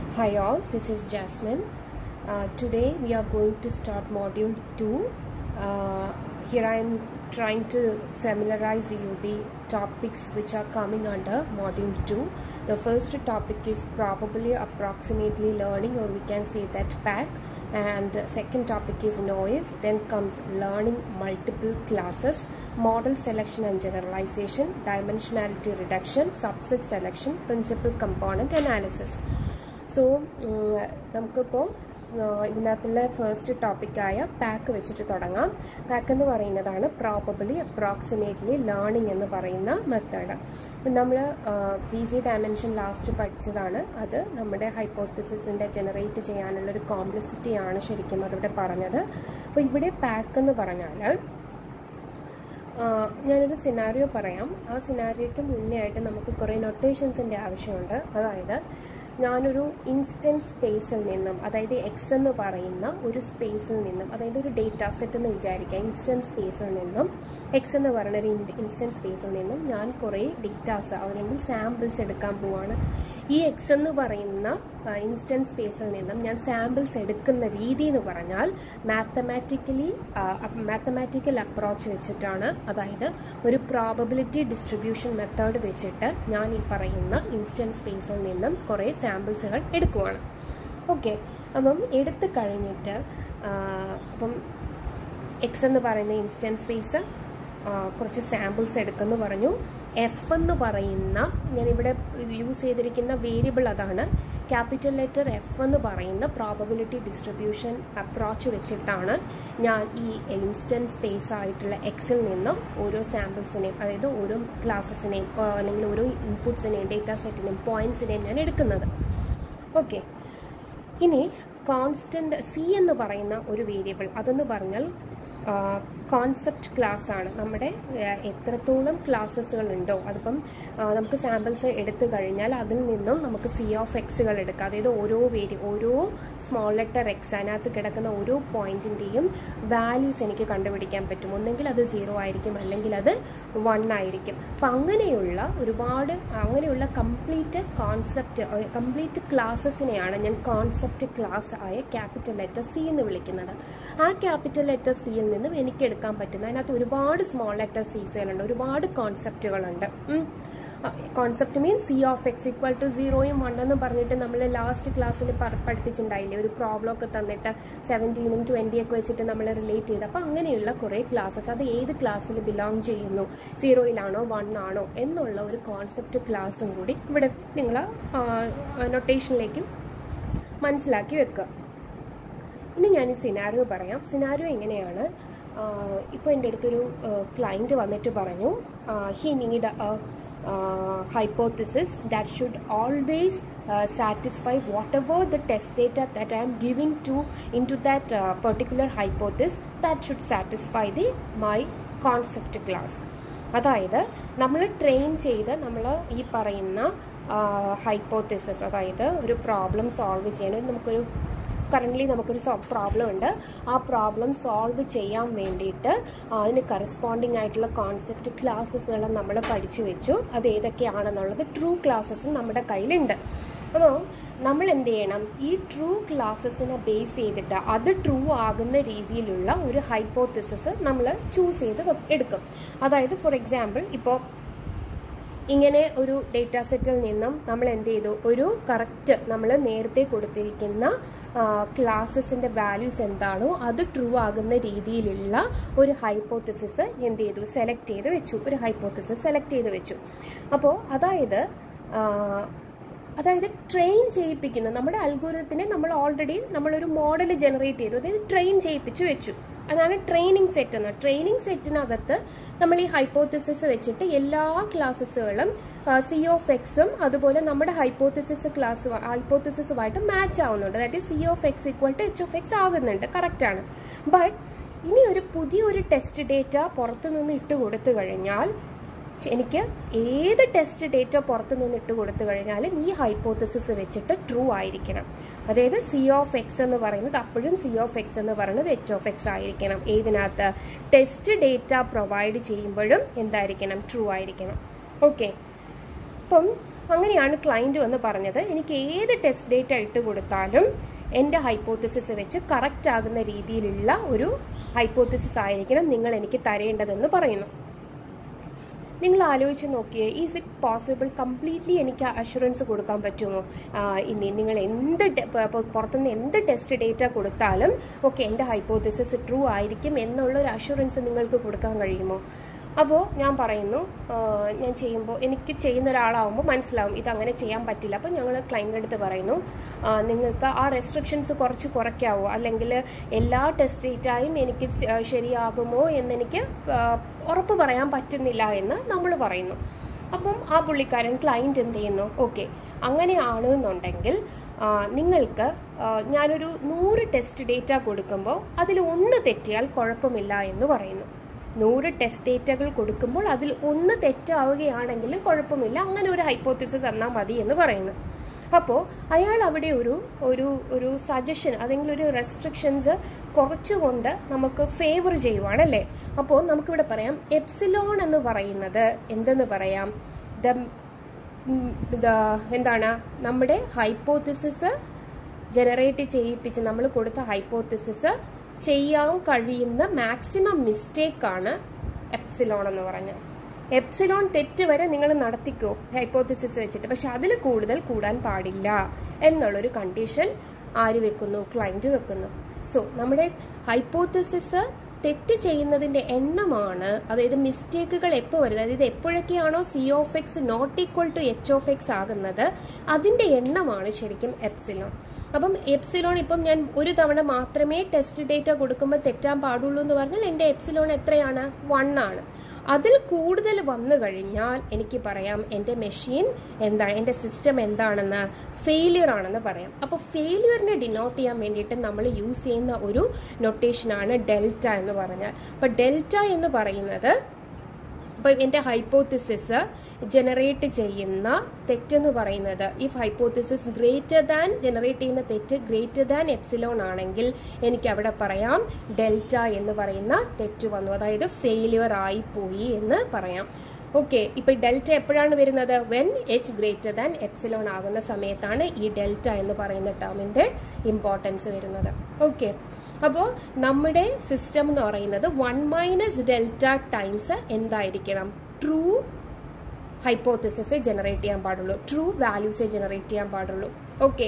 Hi all, this is Jasmine. Uh, today we are going to start module 2. Uh, here I am trying to familiarize you the topics which are coming under module 2. The first topic is probably approximately learning or we can say that PAC and the second topic is noise then comes learning multiple classes model selection and generalization dimensionality reduction subset selection principal component analysis so നമുക്കിപ്പോൾ ഇതിനകത്തുള്ള first ടോപ്പിക്കായ pack വെച്ചിട്ട് തുടങ്ങാം pack എന്ന് പറയുന്നതാണ് probably approximately learning എന്ന് പറയുന്ന method നമ്മൾ P G dimension last പഠിച്ചതാണ് അത് നമ്മുടെ ഹൈപ്പോത്തസിസിൻ്റെ ജനറേറ്റ് ചെയ്യാനുള്ള ഒരു കോംപ്ലസിറ്റിയാണ് ശരിക്കും അതിവിടെ പറഞ്ഞത് അപ്പോൾ ഇവിടെ പാക്ക് എന്ന് പറഞ്ഞാൽ ഞാനൊരു സിനാരിയോ പറയാം ആ സിനാരിയോയ്ക്ക് മുന്നേ ആയിട്ട് നമുക്ക് കുറേ നൊട്ടേഷൻസിൻ്റെ ആവശ്യമുണ്ട് അതായത് ഞാനൊരു ഇൻസ്റ്റൻറ്റ് സ്പേസിൽ നിന്നും അതായത് എക്സ് എന്ന് പറയുന്ന ഒരു സ്പേസിൽ നിന്നും അതായത് ഒരു ഡേറ്റ സെറ്റ് എന്ന് വിചാരിക്കുക ഇൻസ്റ്റൻറ്റ് സ്പേസിൽ നിന്നും എക്സ് എന്ന് പറയുന്ന ഒരു ഇൻസ്റ്റൻറ്റ് സ്പേസിൽ നിന്നും ഞാൻ കുറേ ഡേറ്റാസ് അല്ലെങ്കിൽ സാമ്പിൾസ് എടുക്കാൻ പോവാണ് ഈ എക്സ് എന്ന് പറയുന്ന ഇൻസ്റ്റൻറ്റ് സ്പേസിൽ നിന്നും ഞാൻ സാമ്പിൾസ് എടുക്കുന്ന രീതി എന്ന് പറഞ്ഞാൽ മാത്തമാറ്റിക്കലി മാത്തമാറ്റിക്കൽ അപ്രോച്ച് വെച്ചിട്ടാണ് അതായത് ഒരു പ്രോബബിലിറ്റി ഡിസ്ട്രിബ്യൂഷൻ മെത്തേഡ് വെച്ചിട്ട് ഞാൻ ഈ പറയുന്ന ഇൻസ്റ്റൻറ്റ് സ്പേസിൽ നിന്നും കുറേ സാമ്പിൾസുകൾ എടുക്കുവാണ് ഓക്കെ അപ്പം എടുത്തു കഴിഞ്ഞിട്ട് അപ്പം എക്സ് എന്ന് പറയുന്ന ഇൻസ്റ്റൻറ്റ് സ്പേസ് കുറച്ച് സാമ്പിൾസ് എടുക്കുമെന്ന് പറഞ്ഞു എഫ് എന്ന് പറയുന്ന ഞാനിവിടെ യൂസ് ചെയ്തിരിക്കുന്ന വേരിയബിൾ അതാണ് ക്യാപിറ്റൽ ലെറ്റർ എഫ് എന്ന് പറയുന്ന പ്രോബബിലിറ്റി ഡിസ്ട്രിബ്യൂഷൻ അപ്രോച്ച് വെച്ചിട്ടാണ് ഞാൻ ഈ ഇൻസ്റ്റൻറ്റ് സ്പേസ് ആയിട്ടുള്ള എക്സിൽ നിന്നും ഓരോ സാമ്പിൾസിനെയും അതായത് ഓരോ ക്ലാസ്സസിനെയും അല്ലെങ്കിൽ ഓരോ ഇൻപുട്സിനെയും ഡേറ്റ സെറ്റിനെയും പോയിൻറ്റ്സിനെയും ഞാൻ എടുക്കുന്നത് ഓക്കെ ഇനി കോൺസ്റ്റൻറ്റ് സി എന്ന് പറയുന്ന ഒരു വേരിയബിൾ അതെന്ന് പറഞ്ഞാൽ കോൺസെപ്റ്റ് ക്ലാസ് ആണ് നമ്മുടെ എത്രത്തോളം ക്ലാസ്സസുകൾ ഉണ്ടോ അതിപ്പം നമുക്ക് സാമ്പിൾസ് എടുത്തു കഴിഞ്ഞാൽ അതിൽ നിന്നും നമുക്ക് സി ഓഫ് എക്സുകൾ എടുക്കാം അതായത് ഓരോ വേരി ഓരോ സ്മോൾ ലെറ്റർ എക്സ് അതിനകത്ത് കിടക്കുന്ന ഓരോ പോയിന്റിൻ്റെയും വാല്യൂസ് എനിക്ക് കണ്ടുപിടിക്കാൻ പറ്റും ഒന്നെങ്കിൽ അത് സീറോ ആയിരിക്കും അല്ലെങ്കിൽ അത് വൺ ആയിരിക്കും അപ്പം അങ്ങനെയുള്ള ഒരുപാട് അങ്ങനെയുള്ള കംപ്ലീറ്റ് കോൺസെപ്റ്റ് കംപ്ലീറ്റ് ക്ലാസ്സസിനെയാണ് ഞാൻ കോൺസെപ്റ്റ് ക്ലാസ് ആയ ക്യാപിറ്റൽ ലെറ്റർ സി എന്ന് വിളിക്കുന്നത് ആ ക്യാപിറ്റൽ ലെറ്റർ സിയിൽ നിന്നും എനിക്ക് എടുക്കാൻ പറ്റുന്ന അതിനകത്ത് ഒരുപാട് സ്മോൾ ലെറ്റർ സീസുകളുണ്ട് ഒരുപാട് കോൺസെപ്റ്റുകളുണ്ട് concept means C of X equal to സീറോയും വണ്ണെന്നും പറഞ്ഞിട്ട് നമ്മൾ ലാസ്റ്റ് ക്ലാസ്സിൽ പഠിപ്പിച്ചിട്ടുണ്ടായില്ലേ ഒരു പ്രോബ്ലം ഒക്കെ തന്നിട്ട് സെവൻറ്റീനും ട്വൻറ്റിയൊക്കെ വെച്ചിട്ട് നമ്മൾ റിലേറ്റ് ചെയ്ത് അപ്പോൾ അങ്ങനെയുള്ള കുറേ ക്ലാസ്സസ് അത് ഏത് ക്ലാസ്സിൽ ബിലോങ് ചെയ്യുന്നു സീറോയിലാണോ വൺ ആണോ എന്നുള്ള ഒരു കോൺസെപ്റ്റ് ക്ലാസ്സും കൂടി ഇവിടെ നിങ്ങൾ നൊട്ടേഷനിലേക്ക് മനസ്സിലാക്കി വെക്കുക ഇനി ഞാൻ ഈ സിനാരിയോ പറയാം സിനാരിയോ എങ്ങനെയാണ് ഇപ്പോൾ എൻ്റെ അടുത്തൊരു ക്ലയൻറ്റ് വന്നിട്ട് പറഞ്ഞു he need uh, hypothesis that should always uh, satisfy whatever the test data that I am giving to into that uh, particular hypothesis that should satisfy the my concept class അതായത് നമ്മൾ train ചെയ്ത് നമ്മൾ ഈ പറയുന്ന hypothesis അതായത് ഒരു problem solve ചെയ്യാൻ നമുക്കൊരു കറൻ്റ്ലി നമുക്കൊരു പ്രോബ്ലം ഉണ്ട് ആ പ്രോബ്ലം സോൾവ് ചെയ്യാൻ വേണ്ടിയിട്ട് അതിന് കറസ്പോണ്ടിങ് ആയിട്ടുള്ള കോൺസെപ്റ്റ് ക്ലാസ്സസുകൾ നമ്മൾ പഠിച്ചു വെച്ചു അത് ഏതൊക്കെയാണെന്നുള്ളത് ട്രൂ ക്ലാസ്സസും നമ്മുടെ കയ്യിലുണ്ട് അപ്പോൾ നമ്മൾ എന്ത് ചെയ്യണം ഈ ട്രൂ ക്ലാസ്സസിനെ ബേസ് ചെയ്തിട്ട് അത് ട്രൂ ആകുന്ന രീതിയിലുള്ള ഒരു ഹൈപ്പോത്തിസിസ് നമ്മൾ ചൂസ് ചെയ്ത് എടുക്കും അതായത് ഫോർ എക്സാമ്പിൾ ഇപ്പോൾ ഇങ്ങനെ ഒരു ഡേറ്റ സെറ്റിൽ നിന്നും നമ്മൾ എന്ത് ചെയ്തു ഒരു കറക്റ്റ് നമ്മൾ നേരത്തെ കൊടുത്തിരിക്കുന്ന ക്ലാസ്സസിൻ്റെ വാല്യൂസ് എന്താണോ അത് ട്രൂ ആകുന്ന രീതിയിലുള്ള ഒരു ഹൈപ്പോത്തിസിസ് എന്ത് ചെയ്തു സെലക്ട് ചെയ്ത് വെച്ചു ഒരു ഹൈപ്പോത്തിസിസ് സെലക്ട് ചെയ്ത് വെച്ചു അപ്പോൾ അതായത് അതായത് ട്രെയിൻ ചെയ്യിപ്പിക്കുന്ന നമ്മുടെ അൽഗോരിതത്തിനെ നമ്മൾ ഓൾറെഡി നമ്മളൊരു മോഡൽ ജനറേറ്റ് ചെയ്തു അതായത് ട്രെയിൻ ചെയ്യിപ്പിച്ച് വെച്ചു അതാണ് ട്രെയിനിങ് സെറ്റ് എന്ന് ട്രെയിനിങ് സെറ്റിനകത്ത് നമ്മൾ ഈ ഹൈപ്പോത്തിസിസ് വെച്ചിട്ട് എല്ലാ ക്ലാസ്സസുകളും സി ഓഫ് എക്സും അതുപോലെ നമ്മുടെ ഹൈപ്പോത്തിസിസ് ക്ലാസ് ഹൈപ്പോത്തിസിസുമായിട്ട് മാച്ച് ആവുന്നുണ്ട് that is C of X equal to H of X ആകുന്നുണ്ട് കറക്റ്റാണ് ബട്ട് ഇനി ഒരു പുതിയൊരു ടെസ്റ്റ് ഡേറ്റ പുറത്തു നിന്ന് ഇട്ട് കൊടുത്തു കഴിഞ്ഞാൽ എനിക്ക് ഏത് ടെസ്റ്റ് ഡേറ്റ പുറത്തു നിന്ന് ഇട്ട് കൊടുത്തു കഴിഞ്ഞാലും ഈ ഹൈപ്പോത്തസിസ് വെച്ചിട്ട് ട്രൂ ആയിരിക്കണം അതായത് സി ഓഫ് എക്സ് എന്ന് പറയുന്നത് അപ്പോഴും സി ഓഫ് എക്സ് എന്ന് പറയുന്നത് എച്ച് ഓഫ് എക്സ് ആയിരിക്കണം ഏതിനകത്ത് ടെസ്റ്റ് ഡേറ്റ പ്രൊവൈഡ് ചെയ്യുമ്പോഴും എന്തായിരിക്കണം ട്രൂ ആയിരിക്കണം ഓക്കെ അപ്പം അങ്ങനെയാണ് ക്ലയൻറ്റ് വന്ന് പറഞ്ഞത് എനിക്ക് ഏത് ടെസ്റ്റ് ഡേറ്റ ഇട്ട് കൊടുത്താലും എൻ്റെ ഹൈപ്പോത്തിസിസ് വെച്ച് കറക്റ്റ് ആകുന്ന രീതിയിലുള്ള ഒരു ഹൈപ്പോത്തിസിസ് ആയിരിക്കണം നിങ്ങൾ എനിക്ക് തരേണ്ടതെന്ന് പറയുന്നു നിങ്ങൾ ആലോചിച്ച് നോക്കിയേ ഈസ് ഇറ്റ് പോസിബിൾ കംപ്ലീറ്റ്ലി എനിക്ക് അഷുറൻസ് കൊടുക്കാൻ പറ്റുമോ ഇനി നിങ്ങൾ എന്ത് പുറത്തുനിന്ന് എന്ത് ടെസ്റ്റ് ഡേറ്റ കൊടുത്താലും ഓക്കെ എൻ്റെ ഹൈപ്പോത്തിസിസ് ട്രൂ ആയിരിക്കും എന്നുള്ള ഒരു അഷുറൻസ് നിങ്ങൾക്ക് കൊടുക്കാൻ കഴിയുമോ അപ്പോൾ ഞാൻ പറയുന്നു ഞാൻ ചെയ്യുമ്പോൾ എനിക്ക് ചെയ്യുന്ന ഒരാളാവുമ്പോൾ മനസ്സിലാവും ഇതങ്ങനെ ചെയ്യാൻ പറ്റില്ല അപ്പോൾ ഞങ്ങൾ ക്ലൈൻറ്റിൻ്റെ അടുത്ത് പറയുന്നു നിങ്ങൾക്ക് ആ റെസ്ട്രിക്ഷൻസ് കുറച്ച് കുറയ്ക്കാവോ അല്ലെങ്കിൽ എല്ലാ ടെസ്റ്റ് ഡേറ്റായും എനിക്ക് ശരിയാകുമോ എന്നെനിക്ക് ഉറപ്പ് പറയാൻ പറ്റുന്നില്ല എന്ന് നമ്മൾ പറയുന്നു അപ്പം ആ പുള്ളിക്കാരൻ ക്ലൈൻറ്റ് എന്ത് ചെയ്യുന്നു ഓക്കെ അങ്ങനെയാണ് എന്നുണ്ടെങ്കിൽ നിങ്ങൾക്ക് ഞാനൊരു നൂറ് ടെസ്റ്റ് ഡേറ്റ കൊടുക്കുമ്പോൾ അതിൽ ഒന്ന് തെറ്റിയാൽ കുഴപ്പമില്ല എന്ന് പറയുന്നു നൂറ് ടെസ്റ്റ് ഡേറ്റകൾ കൊടുക്കുമ്പോൾ അതിൽ ഒന്ന് തെറ്റാവുകയാണെങ്കിലും കുഴപ്പമില്ല അങ്ങനെ ഒരു ഹൈപ്പോത്തിസിസ് എന്നാൽ മതി എന്ന് പറയുന്നു അപ്പോൾ അയാൾ അവിടെ ഒരു ഒരു ഒരു സജഷൻ അല്ലെങ്കിൽ ഒരു റെസ്ട്രിക്ഷൻസ് കുറച്ചുകൊണ്ട് നമുക്ക് ഫേവർ ചെയ്യുവാണല്ലേ അപ്പോൾ നമുക്കിവിടെ പറയാം എപ്സിലോൺ എന്ന് പറയുന്നത് എന്തെന്ന് പറയാം ദ എന്താണ് നമ്മുടെ ഹൈപ്പോത്തിസിസ് ജനറേറ്റ് ചെയ്യിപ്പിച്ച് നമ്മൾ കൊടുത്ത ഹൈപ്പോത്തിസിസ് ചെയ്യാൻ കഴിയുന്ന മാക്സിമം മിസ്റ്റേക്കാണ് എപ്സിലോൺ എന്ന് പറഞ്ഞാൽ എപ്സിലോൺ തെറ്റ് വരെ നിങ്ങൾ നടത്തിക്കോ ഹൈപ്പോത്തിസിസ് വെച്ചിട്ട് പക്ഷെ അതിൽ കൂടുതൽ കൂടാൻ പാടില്ല എന്നുള്ളൊരു കണ്ടീഷൻ ആര് വെക്കുന്നു ക്ലയൻറ്റ് വെക്കുന്നു സോ നമ്മുടെ ഹൈപ്പോത്തിസിസ് തെറ്റ് ചെയ്യുന്നതിൻ്റെ എണ്ണമാണ് അതായത് മിസ്റ്റേക്കുകൾ എപ്പോൾ വരുന്നത് അതായത് എപ്പോഴൊക്കെയാണോ C of X not equal to H of X ആകുന്നത് അതിൻ്റെ എണ്ണമാണ് ശരിക്കും എപ്സിലോൺ അപ്പം എപ്സിലോൺ ഇപ്പം ഞാൻ ഒരു തവണ മാത്രമേ ടെസ്റ്റ് ഡേറ്റ കൊടുക്കുമ്പോൾ തെറ്റാൻ പാടുള്ളൂ എന്ന് പറഞ്ഞാൽ എൻ്റെ എപ്സിലോൺ എത്രയാണ് വൺ ആണ് അതിൽ കൂടുതൽ വന്നു കഴിഞ്ഞാൽ എനിക്ക് പറയാം എൻ്റെ മെഷീൻ എന്താണ് എൻ്റെ സിസ്റ്റം എന്താണെന്ന് ഫെയിലിയർ ആണെന്ന് പറയാം അപ്പോൾ ഫെയിലിയറിനെ ഡിനോട്ട് ചെയ്യാൻ വേണ്ടിയിട്ട് നമ്മൾ യൂസ് ചെയ്യുന്ന ഒരു നൊട്ടേഷനാണ് ഡെൽറ്റ എന്ന് പറഞ്ഞാൽ അപ്പോൾ ഡെൽറ്റ എന്ന് പറയുന്നത് അപ്പോൾ എൻ്റെ ഹൈപ്പോത്തിസിസ് ജനറേറ്റ് ചെയ്യുന്ന തെറ്റെന്ന് പറയുന്നത് if hypothesis greater than generate ചെയ്യുന്ന തെറ്റ് ഗ്രേറ്റർ ദാൻ എപ്സിലോൺ ആണെങ്കിൽ എനിക്ക് അവിടെ പറയാം ഡെൽറ്റ എന്ന് പറയുന്ന തെറ്റ് വന്നു അതായത് ഫെയിലിയർ ആയിപ്പോയി എന്ന് പറയാം ഓക്കെ ഇപ്പോൾ ഡെൽറ്റ എപ്പോഴാണ് വരുന്നത് when H greater than epsilon ആകുന്ന സമയത്താണ് ഈ ഡെൽറ്റ എന്ന് പറയുന്ന ടേമിൻ്റെ ഇമ്പോർട്ടൻസ് വരുന്നത് ഓക്കെ അപ്പോൾ നമ്മുടെ സിസ്റ്റം എന്ന് പറയുന്നത് വൺ മൈനസ് ഡെൽറ്റ ടൈംസ് എന്തായിരിക്കണം ട്രൂ ഹൈപ്പോത്തിസിസ് ജനറേറ്റ് ചെയ്യാൻ പാടുള്ളൂ ട്രൂ വാല്യൂസേ ജനറേറ്റ് ചെയ്യാൻ പാടുള്ളൂ ഓക്കെ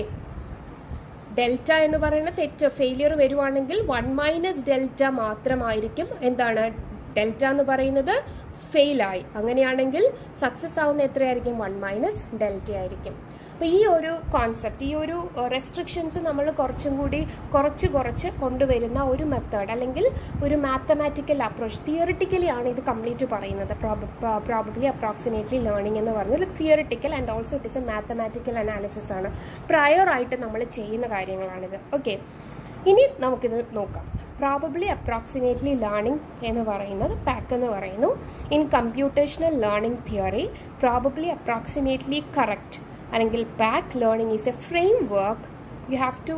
ഡെൽറ്റ എന്ന് പറയുന്ന തെറ്റ് ഫെയിലിയർ വരുവാണെങ്കിൽ വൺ മൈനസ് ഡെൽറ്റ മാത്രമായിരിക്കും എന്താണ് ഡെൽറ്റ എന്ന് പറയുന്നത് ഫെയിലായി അങ്ങനെയാണെങ്കിൽ സക്സസ് ആവുന്ന എത്രയായിരിക്കും വൺ മൈനസ് ഡെൽറ്റ ആയിരിക്കും അപ്പോൾ ഈ ഒരു കോൺസെപ്റ്റ് ഈ ഒരു റെസ്ട്രിക്ഷൻസ് നമ്മൾ കുറച്ചും കൂടി കുറച്ച് കുറച്ച് കൊണ്ടുവരുന്ന ഒരു മെത്തേഡ് അല്ലെങ്കിൽ ഒരു മാത്തമാറ്റിക്കൽ അപ്രോച്ച് തിയറിറ്റിക്കലി ആണ് ഇത് കംപ്ലീറ്റ് പറയുന്നത് പ്രോബബ്ലി അപ്രോക്സിമേറ്റ്ലി ലേണിംഗ് എന്ന് പറഞ്ഞ ഒരു theoretical and also it is a mathematical analysis ആണ് പ്രയർ ആയിട്ട് നമ്മൾ ചെയ്യുന്ന കാര്യങ്ങളാണിത് ഓക്കെ ഇനി നമുക്കിത് നോക്കാം പ്രോബബ്ലി അപ്രോക്സിമേറ്റ്ലി ലേണിംഗ് എന്ന് പറയുന്നത് പാക്ക് എന്ന് പറയുന്നു in computational learning theory probably approximately correct അല്ലെങ്കിൽ PAC learning is a framework you have to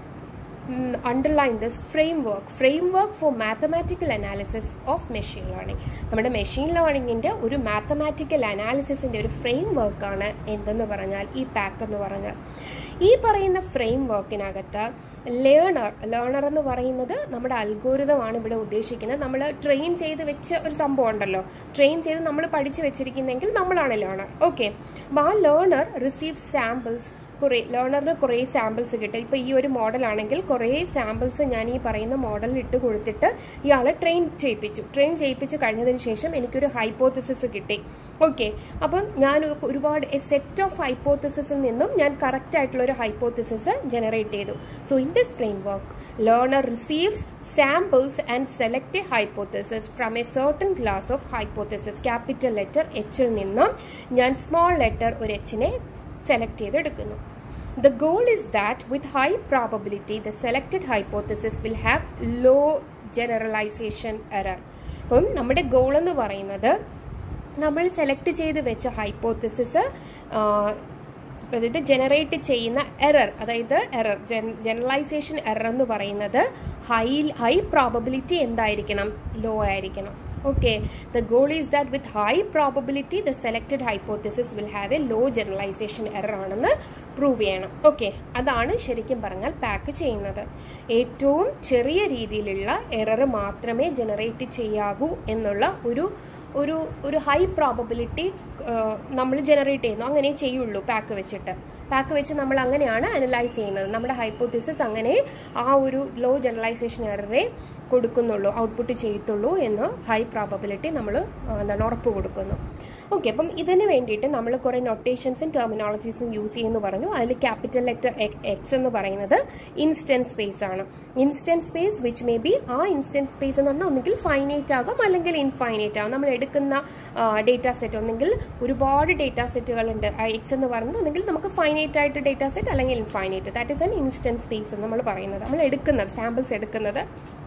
underline this framework framework for mathematical analysis of machine learning നമ്മുടെ machine ലേണിങ്ങിൻ്റെ ഒരു മാത്തമാറ്റിക്കൽ അനാലിസിസിൻ്റെ ഒരു ഫ്രെയിം വർക്കാണ് എന്തെന്ന് പറഞ്ഞാൽ ഈ പാക്ക് എന്ന് പറഞ്ഞാൽ ഈ പറയുന്ന ഫ്രെയിം വർക്കിനകത്ത് ലേണർ ലേണർ എന്ന് പറയുന്നത് നമ്മുടെ അൽഗോരിതമാണ് ഇവിടെ ഉദ്ദേശിക്കുന്നത് നമ്മൾ ട്രെയിൻ ചെയ്ത് വെച്ച ഒരു സംഭവം ഉണ്ടല്ലോ ട്രെയിൻ ചെയ്ത് നമ്മൾ പഠിച്ചു വെച്ചിരിക്കുന്നെങ്കിൽ നമ്മളാണ് ലേണർ ഓക്കെ അപ്പോൾ ആ ലേണർ റിസീവ് സാമ്പിൾസ് കുറേ ലേണറിന് കുറേ സാമ്പിൾസ് കിട്ടും ഇപ്പോൾ ഈ ഒരു മോഡലാണെങ്കിൽ കുറേ സാമ്പിൾസ് ഞാൻ ഈ പറയുന്ന മോഡലിൽ ഇട്ട് കൊടുത്തിട്ട് ഇയാളെ ട്രെയിൻ ചെയ്യിപ്പിച്ചു ട്രെയിൻ ചെയ്യിപ്പിച്ച് കഴിഞ്ഞതിന് ശേഷം എനിക്കൊരു ഹൈപ്പോത്തിസിസ് കിട്ടി ഓക്കെ അപ്പം ഞാൻ ഒരുപാട് എ സെറ്റ് ഓഫ് ഹൈപ്പോത്തിസിസിൽ നിന്നും ഞാൻ കറക്റ്റ് ആയിട്ടുള്ള ഒരു ഹൈപ്പോത്തിസിസ് ജനറേറ്റ് ചെയ്തു so in this framework learner receives samples and select a hypothesis from a certain class of hypothesis capital letter എച്ചിൽ നിന്നും ഞാൻ സ്മോൾ ലെറ്റർ ഒരു എച്ചിനെ സെലക്ട് ചെയ്തെടുക്കുന്നു The goal is that with high probability the selected hypothesis will have low generalization error. അപ്പം നമ്മുടെ goal എന്ന് പറയുന്നത് നമ്മൾ സെലക്ട് ചെയ്ത് വെച്ച ഹൈപ്പോത്തിസിസ് അതായത് ജനറേറ്റ് ചെയ്യുന്ന എറർ അതായത് എറർ ജനറലൈസേഷൻ എറർ എന്ന് പറയുന്നത് ഹൈ ഹൈ പ്രോബബിലിറ്റി എന്തായിരിക്കണം ലോ ആയിരിക്കണം okay the goal is that with high probability the selected hypothesis will have a low generalisation error ആണെന്ന് പ്രൂവ് ചെയ്യണം ഓക്കെ അതാണ് ശരിക്കും പറഞ്ഞാൽ പാക്ക് ചെയ്യുന്നത് ഏറ്റവും ചെറിയ രീതിയിലുള്ള എറർ മാത്രമേ ജനറേറ്റ് ചെയ്യാകൂ എന്നുള്ള ഒരു ഒരു ഒരു ഹൈ പ്രോബബിലിറ്റി നമ്മൾ ജനറേറ്റ് ചെയ്യുന്നു അങ്ങനെ ചെയ്യുള്ളൂ പാക്ക് വെച്ചിട്ട് പാക്ക് വെച്ച് നമ്മൾ അങ്ങനെയാണ് അനലൈസ് ചെയ്യുന്നത് നമ്മുടെ ഹൈപ്പോത്തിസിസ് അങ്ങനെ ആ ഒരു ലോ ജനറലൈസേഷൻ എററെ കൊടുക്കുന്നുള്ളൂ ഔട്ട്പുട്ട് ചെയ്യത്തുള്ളൂ എന്ന് ഹൈ പ്രോബബിലിറ്റി നമ്മൾ എന്താണ് ഉറപ്പ് കൊടുക്കുന്നു ഓക്കെ അപ്പം ഇതിന് വേണ്ടിയിട്ട് നമ്മൾ കുറേ നൊട്ടേഷൻസും ടെർമിനോളജീസും യൂസ് ചെയ്യുന്നു പറഞ്ഞു അതിൽ ക്യാപിറ്റൽ ലെറ്റർ എക്സ് എന്ന് പറയുന്നത് ഇൻസ്റ്റൻറ്റ് സ്പേസ് ആണ് instance space which may be ആ ഇൻസ്റ്റൻറ്റ് സ്പേസ് എന്ന് പറഞ്ഞാൽ ഒന്നുകിൽ ഫൈനൈറ്റ് ആകാം അല്ലെങ്കിൽ ഇൻഫൈനൈറ്റ് ആകും നമ്മൾ എടുക്കുന്ന ഡേറ്റ സെറ്റ് ഒന്നെങ്കിൽ ഒരുപാട് ഡേറ്റ സെറ്റുകളുണ്ട് എക്സ് എന്ന് പറയുന്നത് ഒന്നെങ്കിൽ നമുക്ക് ഫൈനൈറ്റ് ആയിട്ട് ഡേറ്റ സെറ്റ് അല്ലെങ്കിൽ infinite that is an instance space എന്ന് നമ്മൾ പറയുന്നത് നമ്മൾ എടുക്കുന്നത് സാമ്പിൾസ് എടുക്കുന്നത്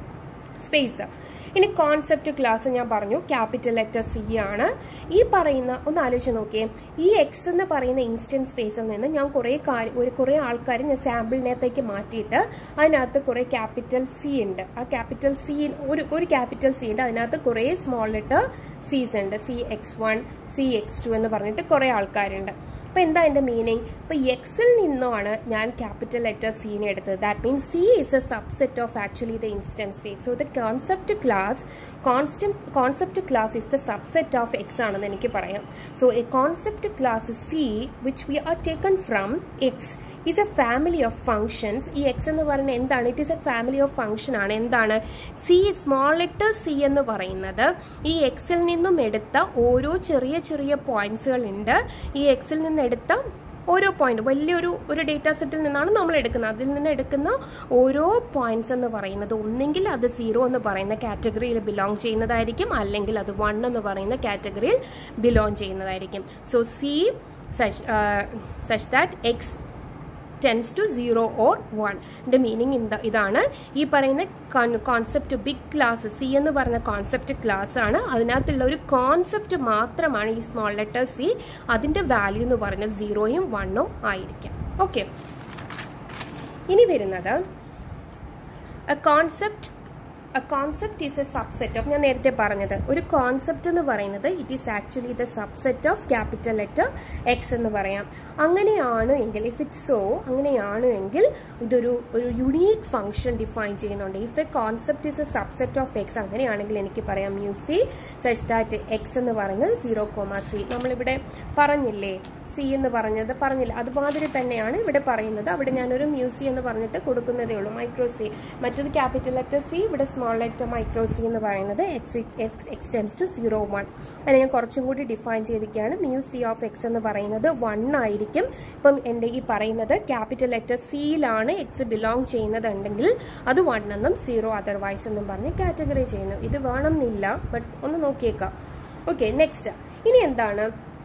സ്പേസ് ഇനി കോൺസെപ്റ്റ് ക്ലാസ് ഞാൻ പറഞ്ഞു ക്യാപിറ്റൽ ലെറ്റർ സി ആണ് ഈ പറയുന്ന ഒന്ന് ആലോചിച്ച് നോക്കിയേ ഈ എക്സ് എന്ന് പറയുന്ന ഇൻസ്റ്റൻറ്റ് സ്പേസിൽ നിന്ന് ഞാൻ കുറേ കാര്യം ഒരു കുറേ ആൾക്കാർ ഞാൻ സാമ്പിളിനകത്തേക്ക് മാറ്റിയിട്ട് അതിനകത്ത് കുറേ ക്യാപിറ്റൽ സി ഉണ്ട് ആ ക്യാപിറ്റൽ സി ഒരു ഒരു ക്യാപിറ്റൽ സി ഉണ്ട് അതിനകത്ത് കുറേ സ്മോൾ ലെറ്റർ സീസ് ഉണ്ട് C X one C X two എന്ന് പറഞ്ഞിട്ട് കുറേ ആൾക്കാരുണ്ട് അപ്പോൾ എന്താ എൻ്റെ മീനിങ് ഇപ്പോൾ എക്സിൽ നിന്നാണ് ഞാൻ ക്യാപിറ്റൽ ലെറ്റർ സീനെ എടുത്തത് that means C is a subset of actually the instance space so the concept class constant concept class is the subset of X ആണെന്ന് എനിക്ക് പറയാം so a concept class C which we are taken from X is a family of functions ഈ X എന്ന് പറയുന്നത് എന്താണ് it is a family of function ആണ് എന്താണ് C small letter C എന്ന് പറയുന്നത് ഈ എക്സിൽ നിന്നും എടുത്ത ഓരോ ചെറിയ ചെറിയ പോയിന്റ്സുകൾ ഉണ്ട് ഈ എക്സിൽ നിന്ന് എടുത്ത ഓരോ പോയിന്റ് വലിയൊരു ഒരു ഡേറ്റാ സെറ്റിൽ നിന്നാണ് നമ്മൾ എടുക്കുന്നത് അതിൽ നിന്ന് എടുക്കുന്ന ഓരോ പോയിന്റ്സ് എന്ന് പറയുന്നത് ഒന്നെങ്കിൽ അത് സീറോ എന്ന് പറയുന്ന കാറ്റഗറിയിൽ ബിലോങ് ചെയ്യുന്നതായിരിക്കും അല്ലെങ്കിൽ അത് വൺ എന്ന് പറയുന്ന കാറ്റഗറിയിൽ ബിലോങ് ചെയ്യുന്നതായിരിക്കും so C such such that X tends to zero or one എൻ്റെ മീനിങ് എന്താ ഇതാണ് ഈ പറയുന്ന കോൺസെപ്റ്റ് ബിഗ് ക്ലാസ് സി എന്ന് പറഞ്ഞ കോൺസെപ്റ്റ് ക്ലാസ് ആണ് അതിനകത്തുള്ള ഒരു കോൺസെപ്റ്റ് മാത്രമാണ് ഈ സ്മോൾ ലെറ്റർ സി അതിൻ്റെ വാല്യൂ എന്ന് പറഞ്ഞാൽ സീറോയും വണ്ണും ആയിരിക്കാം ഓക്കെ ഇനി വരുന്നത് concept a concept is a subset of ഞാൻ നേരത്തെ പറഞ്ഞത് ഒരു കോൺസെപ്റ്റ് എന്ന് പറയുന്നത് it is actually the subset of capital letter X എന്ന് പറയാം അങ്ങനെയാണ് എങ്കിൽ ഇഫ് ഇറ്റ് സോ അങ്ങനെയാണ് എങ്കിൽ ഇതൊരു ഒരു യുണീക്ക് ഫംഗ്ഷൻ ഡിഫൈൻ ചെയ്യുന്നുണ്ട് if a concept is a subset of X അങ്ങനെയാണെങ്കിൽ എനിക്ക് പറയാം മ്യൂസി സച്ച് ദാറ്റ് എക്സ് എന്ന് പറയുന്നത് സീറോ കോമ സി നമ്മളിവിടെ പറഞ്ഞില്ലേ സി എന്ന് പറഞ്ഞത് പറഞ്ഞില്ല അതുമാതിരി തന്നെയാണ് ഇവിടെ പറയുന്നത് അവിടെ ഞാനൊരു മ്യൂസി എന്ന് പറഞ്ഞിട്ട് കൊടുക്കുന്നതേ ഉള്ളൂ മൈക്രോ സി മറ്റത് ക്യാപിറ്റൽ ലെറ്റർ സി ഇവിടെ സ്മോൾ ലെറ്റർ മൈക്രോ സി എന്ന് പറയുന്നത് X X tends to zero one അതിനെ ഞാൻ കുറച്ചും കൂടി ഡിഫൈൻ ചെയ്തിരിക്കുകയാണ് മ്യൂ സി ഓഫ് എക്സ് എന്ന് പറയുന്നത് വൺ ആയിരിക്കും ഇപ്പം എൻ്റെ ഈ പറയുന്നത് ക്യാപിറ്റൽ ലെറ്റർ സിയിലാണ് എക്സ് ബിലോങ് ചെയ്യുന്നതുണ്ടെങ്കിൽ അത് വൺ എന്നും സീറോ അതർവൈസ് എന്നും പറഞ്ഞ് കാറ്റഗറി ചെയ്യുന്നു ഇത് വേണമെന്നില്ല ബട്ട് ഒന്ന് നോക്കിയേക്കാം ഓക്കെ നെക്സ്റ്റ് ഇനി എന്താണ്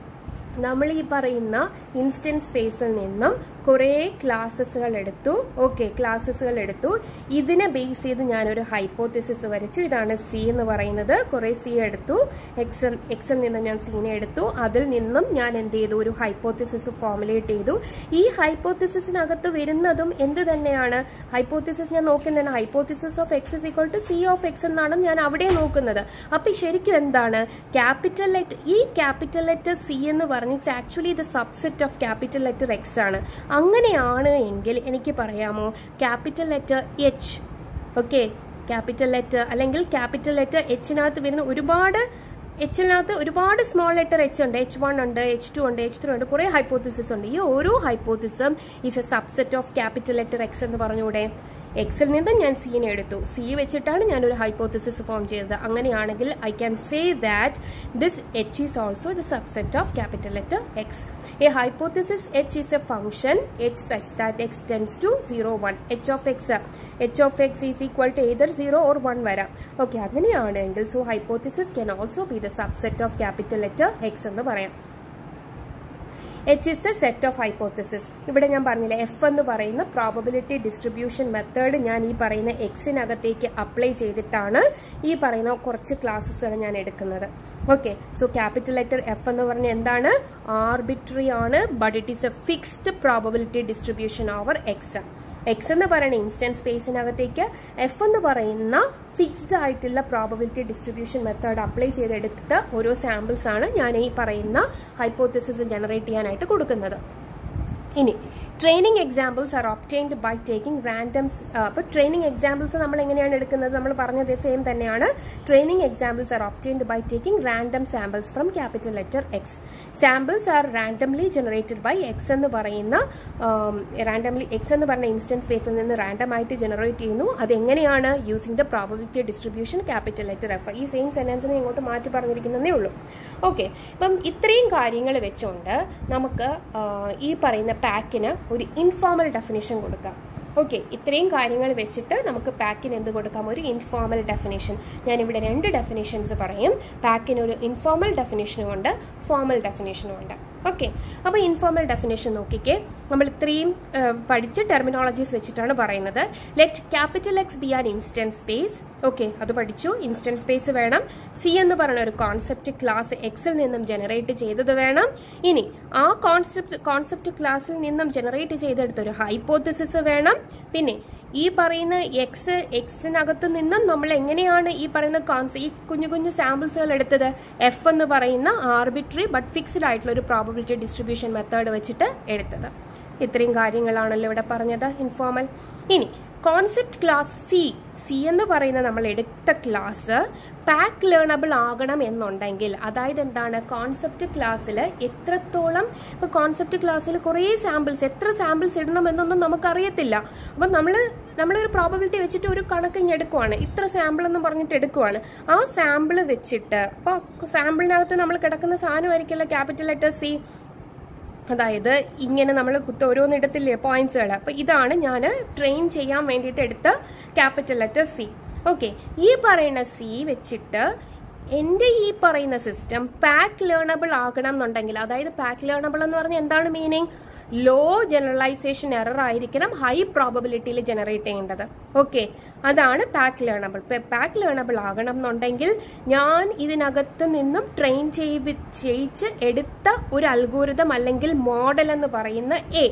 നമ്മൾ ഈ പറയുന്ന ഇൻസ്റ്റന്റ് സ്പേസിൽ നിന്നും കുറേ ക്ലാസ്സസുകൾ എടുത്തു ഓക്കെ ക്ലാസ്സസുകൾ എടുത്തു ഇതിനെ ബേസ് ചെയ്ത് ഞാനൊരു ഹൈപ്പോത്തിസിസ് വരച്ചു ഇതാണ് സി എന്ന് പറയുന്നത് കുറേ സി എടുത്തു എക്സ് എക്സിൽ നിന്നും ഞാൻ സീനെ എടുത്തു അതിൽ നിന്നും ഞാൻ എന്ത് ചെയ്തു ഒരു ഹൈപ്പോത്തിസിസ് ഫോമുലേറ്റ് ചെയ്തു ഈ ഹൈപ്പോത്തിസിസിനകത്ത് വരുന്നതും എന്ത് തന്നെയാണ് ഹൈപ്പോത്തിസിസ് ഞാൻ നോക്കുന്നതാണ് hypothesis of X is equal to C of X എന്നാണ് ഞാൻ അവിടെ നോക്കുന്നത് അപ്പൊ ശരിക്കും എന്താണ് ക്യാപിറ്റൽ ലെറ്റർ ഈ ക്യാപിറ്റൽ ലെറ്റർ സി എന്ന് പറഞ്ഞ് it's actually the subset of capital letter X ആണ് അങ്ങനെയാണ് എങ്കിൽ എനിക്ക് പറയാമോ capital letter H okay capital letter അല്ലെങ്കിൽ ക്യാപിറ്റൽ ലെറ്റർ എച്ചിനകത്ത് വരുന്ന ഒരുപാട് എച്ചിനകത്ത് ഒരുപാട് സ്മോൾ ലെറ്റർ എച്ച് ഉണ്ട് എച്ച് വൺ ഉണ്ട് എച്ച് ടു ഉണ്ട് എച്ച് ത്രീ ഉണ്ട് കുറെ ഹൈപ്പോത്തിസിസ് ഉണ്ട് ഈ ഓരോ ഹൈപ്പോത്തിസും is a subset of capital letter X എന്ന് പറഞ്ഞൂടെ എക്സിൽ നിന്ന് ഞാൻ സീനെ എടുത്തു സി വെച്ചിട്ടാണ് ഞാൻ ഒരു ഹൈപ്പോത്തിസിസ് ഫോം ചെയ്തത് അങ്ങനെയാണെങ്കിൽ I can say that this H is also the subset of capital letter X a hypothesis H is a function H such that X tends to zero one H of X H of X is equal to either zero or one വരാം okay അങ്ങനെയാണെങ്കിൽ so hypothesis can also be the subset of capital letter X എന്ന് പറയാം H is the set of hypothesis ഇവിടെ ഞാൻ പറഞ്ഞില്ല F എന്ന് പറയുന്ന probability distribution method ഞാൻ ഈ പറയുന്ന എക്സിനകത്തേക്ക് അപ്ലൈ ചെയ്തിട്ടാണ് ഈ പറയുന്ന കുറച്ച് ക്ലാസ്സസുകൾ ഞാൻ എടുക്കുന്നത് okay so capital letter F എന്ന് പറഞ്ഞ എന്താണ് ആർബിട്രറി ആണ് but it is a fixed probability distribution over X X എന്ന് പറയുന്ന ഇൻസ്റ്റന്റ് സ്പേസിനകത്തേക്ക് എഫ് എന്ന് പറയുന്ന ഫിക്സ്ഡ് ആയിട്ടുള്ള പ്രോബബിലിറ്റി ഡിസ്ട്രിബ്യൂഷൻ മെത്തേഡ് അപ്ലൈ ചെയ്തെടുത്ത ഓരോ സാമ്പിൾസ് ആണ് ഞാൻ ഈ പറയുന്ന ഹൈപ്പോത്തിസിസ് ജനറേറ്റ് ചെയ്യാനായിട്ട് കൊടുക്കുന്നത് ഇനി training examples are obtained by taking randoms അപ്പോൾ ട്രെയിനിങ് എക്സാമ്പിൾസ് നമ്മൾ എങ്ങനെയാണ് എടുക്കുന്നത് നമ്മൾ പറഞ്ഞത് സെയിം തന്നെയാണ് training examples are obtained by taking random samples from capital letter X samples are randomly generated by X എന്ന് പറയുന്ന റാൻഡംലി എക്സ് എന്ന് പറഞ്ഞ ഇൻസ്റ്റൻസ് സ്പേസിൽ നിന്ന് റാൻഡം ആയിട്ട് ജനറേറ്റ് ചെയ്യുന്നു അതെങ്ങനെയാണ് using the probability distribution capital letter F ഈ സെയിം സെന്റൻസിനെ ഇങ്ങോട്ട് മാറ്റി പറഞ്ഞിരിക്കുന്നതേ ഉള്ളൂ ഓക്കെ അപ്പം ഇത്രയും കാര്യങ്ങൾ വെച്ചുകൊണ്ട് നമുക്ക് ആ, ഈ പറയുന്ന പാക്കിന് ഒരു ഇൻഫോർമൽ ഡെഫിനേഷൻ കൊടുക്കാം ഓക്കെ ഇത്രയും കാര്യങ്ങൾ വെച്ചിട്ട് നമുക്ക് പാക്കിന് എന്ത് കൊടുക്കാം ഒരു ഇൻഫോർമൽ ഡെഫിനേഷൻ ഞാനിവിടെ രണ്ട് ഡെഫിനേഷൻസ് പറയും പാക്കിന് ഒരു ഇൻഫോർമൽ ഡെഫിനേഷനും ഉണ്ട് ഫോർമൽ ഡെഫിനേഷനും ഉണ്ട് ഓക്കെ അപ്പോൾ ഇൻഫോർമൽ ഡെഫിനേഷൻ നോക്കിക്കേ നമ്മൾ ഇത്രയും ആ, പഠിച്ച ടെർമിനോളജീസ് വെച്ചിട്ടാണ് പറയുന്നത് let capital X be an instance space okay അത് പഠിച്ചു ഇൻസ്റ്റൻസ് സ്പേസ് വേണം സി എന്ന് പറയുന്ന ഒരു കോൺസെപ്റ്റ് ക്ലാസ് എക്സിൽ നിന്നും ജനറേറ്റ് ചെയ്തത് വേണം ഇനി ആ കോൺസെപ്റ്റ് കോൺസെപ്റ്റ് ക്ലാസ്സിൽ നിന്നും ജനറേറ്റ് ചെയ്തെടുത്ത ഒരു ഹൈപ്പോത്തിസിസ് വേണം പിന്നെ ഈ പറയുന്ന എക്സ് എക്സിനകത്ത് നിന്നും നമ്മൾ എങ്ങനെയാണ് ഈ പറയുന്ന കോൺസെ ഈ കുഞ്ഞു കുഞ്ഞു സാമ്പിൾസുകൾ എടുത്തത് എഫ് എന്ന് പറയുന്ന ആർബിട്രറി ബട്ട് ഫിക്സ്ഡ് ആയിട്ടുള്ള ഒരു പ്രോബബിലിറ്റി ഡിസ്ട്രിബ്യൂഷൻ മെത്തേഡ് വെച്ചിട്ട് എടുത്തത് ഇത്രയും കാര്യങ്ങളാണല്ലോ ഇവിടെ പറഞ്ഞത് ഇൻഫോർമൽ ഇനി കോൺസെപ്റ്റ് ക്ലാസ് സി സി എന്ന് പറയുന്ന നമ്മൾ എടുത്ത ക്ലാസ് പാക്ക് ലേണബിൾ ആകണം എന്നുണ്ടെങ്കിൽ അതായത് എന്താണ് കോൺസെപ്റ്റ് ക്ലാസ്സിൽ എത്രത്തോളം ഇപ്പോൾ കോൺസെപ്റ്റ് ക്ലാസ്സിൽ കുറേ സാമ്പിൾസ് എത്ര സാമ്പിൾസ് ഇടണം എന്നൊന്നും നമുക്കറിയത്തില്ല അപ്പം നമ്മൾ നമ്മളൊരു പ്രോബബിലിറ്റി വെച്ചിട്ട് ഒരു കണക്ക് ഇങ്ങ് എടുക്കുവാണ് ഇത്ര സാമ്പിൾ എന്ന് പറഞ്ഞിട്ട് എടുക്കുവാണ് ആ സാമ്പിൾ വെച്ചിട്ട് അപ്പോൾ സാമ്പിളിനകത്ത് നമ്മൾ കിടക്കുന്ന സാധനമായിരിക്കുമല്ലോ ക്യാപിറ്റൽ ലെറ്റർ സി അതായത് ഇങ്ങനെ നമ്മൾ കുത്ത ഓരോന്നിടത്തില്ലേ പോയിന്റ്സുകൾ അപ്പൊ ഇതാണ് ഞാൻ ട്രെയിൻ ചെയ്യാൻ വേണ്ടിയിട്ട് എടുത്ത ക്യാപിറ്റൽ ലെറ്റർ സി ഓക്കെ ഈ പറയുന്ന സി വെച്ചിട്ട് എൻ്റെ ഈ പറയുന്ന സിസ്റ്റം പാക്ക് ലേണബിൾ ആകണം എന്നുണ്ടെങ്കിൽ അതായത് പാക്ക് ലേണബിൾ എന്ന് പറഞ്ഞാൽ എന്താണ് മീനിങ് ലോ ജനറലൈസേഷൻ എറർ ആയിരിക്കണം ഹൈ പ്രോബബിലിറ്റിയിൽ ജനറേറ്റ് ചെയ്യേണ്ടത് ഓക്കെ അതാണ് പാക്ക് ലേണബിൾ പാക്ക് ലേണബിൾ ആകണം എന്നുണ്ടെങ്കിൽ ഞാൻ ഇതിനകത്ത് നിന്നും ട്രെയിൻ ചെയ്ത് ചെയ്യിച്ച് എടുത്ത ഒരു അൽഗോരിതം അല്ലെങ്കിൽ മോഡൽ എന്ന് പറയുന്ന എ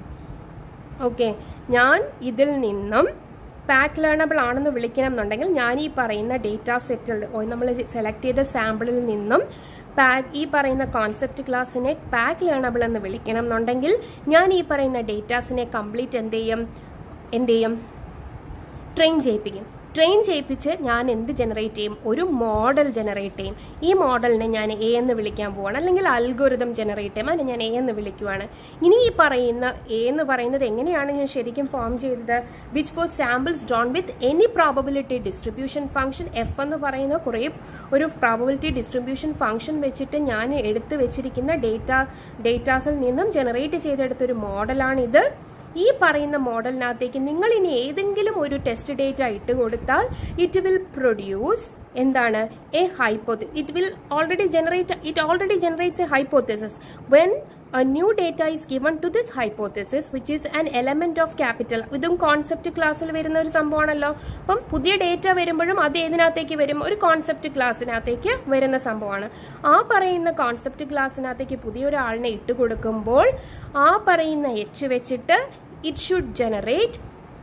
ഓക്കെ ഞാൻ ഇതിൽ നിന്നും പാക്ക് ലേണബിൾ ആണെന്ന് വിളിക്കണം എന്നുണ്ടെങ്കിൽ ഞാൻ ഈ പറയുന്ന ഡേറ്റ സെറ്റിൽ നമ്മൾ സെലക്ട് ചെയ്ത സാമ്പിളിൽ നിന്നും പാക്ക് ഈ പറയുന്ന കോൺസെപ്റ്റ് ക്ലാസ്സിനെ പാക്ക് ലേണബിൾ എന്ന് വിളിക്കണം എന്നുണ്ടെങ്കിൽ ഞാൻ ഈ പറയുന്ന ഡേറ്റാസിനെ കംപ്ലീറ്റ് എന്ത് ചെയ്യും എന്ത് ചെയ്യും ട്രെയിൻ ചെയ്യിപ്പിക്കും ട്രെയിൻ ചെയ്യിപ്പിച്ച് ഞാൻ എന്ത് ജനറേറ്റ് ചെയ്യും ഒരു മോഡൽ ജനറേറ്റ് ചെയ്യും ഈ മോഡലിനെ ഞാൻ എ എന്ന് വിളിക്കാൻ പോവാണ് അല്ലെങ്കിൽ അൽഗോരിതം ജനറേറ്റ് ചെയ്യും അതിനെ ഞാൻ എ എന്ന് വിളിക്കുവാണ് ഇനി ഈ പറയുന്ന എ എന്ന് പറയുന്നത് എങ്ങനെയാണ് ഞാൻ ശരിക്കും ഫോം ചെയ്തത് which for samples done with any probability distribution function F എന്ന് പറയുന്ന കുറേ ഒരു പ്രോബബിലിറ്റി ഡിസ്ട്രിബ്യൂഷൻ ഫംഗ്ഷൻ വെച്ചിട്ട് ഞാൻ എടുത്തു വെച്ചിരിക്കുന്ന ഡേറ്റ ഡേറ്റാസിൽ നിന്നും ജനറേറ്റ് ചെയ്തെടുത്തൊരു മോഡലാണിത് ഈ പറയുന്ന മോഡലിനകത്തേക്ക് നിങ്ങൾ ഇനി ഏതെങ്കിലും ഒരു ടെസ്റ്റ് ഡേറ്റ ഇട്ട് കൊടുത്താൽ ഇറ്റ് വിൽ പ്രൊഡ്യൂസ് എന്താണ് a hypothesis it will already generate it already generates a hypothesis when a new data is given to this hypothesis which is an element of capital ഇതും concept ക്ലാസ്സിൽ വരുന്ന ഒരു സംഭവമാണല്ലോ അപ്പം പുതിയ data വരുമ്പോഴും അത് ഏതിനകത്തേക്ക് വരും ഒരു കോൺസെപ്റ്റ് ക്ലാസ്സിനകത്തേക്ക് വരുന്ന സംഭവമാണ് ആ പറയുന്ന കോൺസെപ്റ്റ് ക്ലാസ്സിനകത്തേക്ക് പുതിയൊരാളിനെ ഇട്ട് കൊടുക്കുമ്പോൾ ആ പറയുന്ന എച്ച് വെച്ചിട്ട് it should generate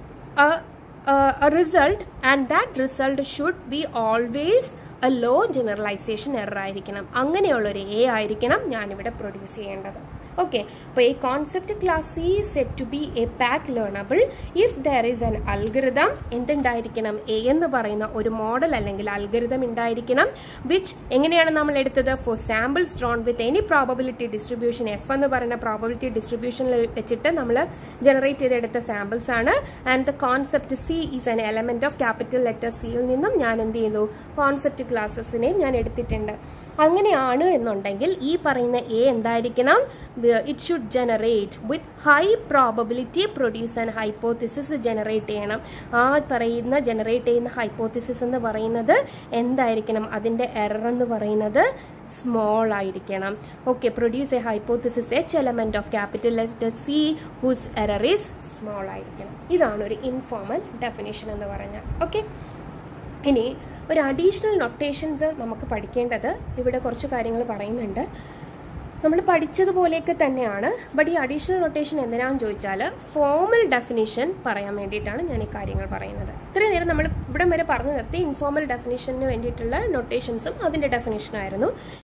a result and that result should be always a low generalization error ആയിരിക്കണം അങ്ങനെയുള്ളൊരു എ ആയിരിക്കണം ഞാനിവിടെ പ്രൊഡ്യൂസ് ചെയ്യേണ്ടത് ഓക്കെ അപ്പോൾ ഈ concept class C set to be a PAC learnable if there is an algorithm എന്തുണ്ടായിരിക്കണം A എന്ന് പറയുന്ന ഒരു മോഡൽ അല്ലെങ്കിൽ അൽഗരിതം ഉണ്ടായിരിക്കണം വിച്ച് എങ്ങനെയാണ് നമ്മൾ എടുത്തത് for samples drawn with any probability distribution F എന്ന് പറയുന്ന പ്രോബബിലിറ്റി ഡിസ്ട്രിബ്യൂഷനിൽ വെച്ചിട്ട് നമ്മൾ ജനറേറ്റ് ചെയ്തെടുത്ത സാമ്പിൾസ് ആണ് and the concept C is an element of capital letter സിയിൽ നിന്നും ഞാൻ എന്ത് ചെയ്യുന്നു കോൺസെപ്റ്റ് ക്ലാസ്സസിനെ ഞാൻ എടുത്തിട്ടുണ്ട് അങ്ങനെയാണ് എന്നുണ്ടെങ്കിൽ ഈ പറയുന്ന എ എന്തായിരിക്കണം it should generate with high probability produce and hypothesis generate ചെയ്യണം ആ പറയുന്ന ജനറേറ്റ് ചെയ്യുന്ന ഹൈപ്പോത്തിസിസ് എന്ന് പറയുന്നത് എന്തായിരിക്കണം അതിൻ്റെ എറർ എന്ന് പറയുന്നത് സ്മോൾ ആയിരിക്കണം okay produce a hypothesis H element of capital letter C whose error is small ആയിരിക്കണം ഇതാണ് ഒരു ഇൻഫോർമൽ ഡെഫിനേഷൻ എന്ന് പറഞ്ഞാൽ ഓക്കെ ഇനി ഒരു അഡീഷണൽ നൊട്ടേഷൻസ് നമുക്ക് പഠിക്കേണ്ടത് ഇവിടെ കുറച്ച് കാര്യങ്ങൾ പറയുന്നുണ്ട് നമ്മൾ പഠിച്ചതുപോലെയൊക്കെ തന്നെയാണ് ബട്ട് ഈ അഡീഷണൽ നൊട്ടേഷൻ എന്തിനാണെന്ന് ചോദിച്ചാൽ ഫോമൽ ഡെഫിനിഷൻ പറയാൻ വേണ്ടിയിട്ടാണ് ഞാൻ ഈ കാര്യങ്ങൾ പറയുന്നത് ഇത്രയും നേരം നമ്മൾ ഇവിടം വരെ പറഞ്ഞു നിർത്തി ഇൻഫോർമൽ ഡെഫിനിഷന് വേണ്ടിയിട്ടുള്ള നൊട്ടേഷൻസും അതിൻ്റെ ഡെഫിനിഷനായിരുന്നു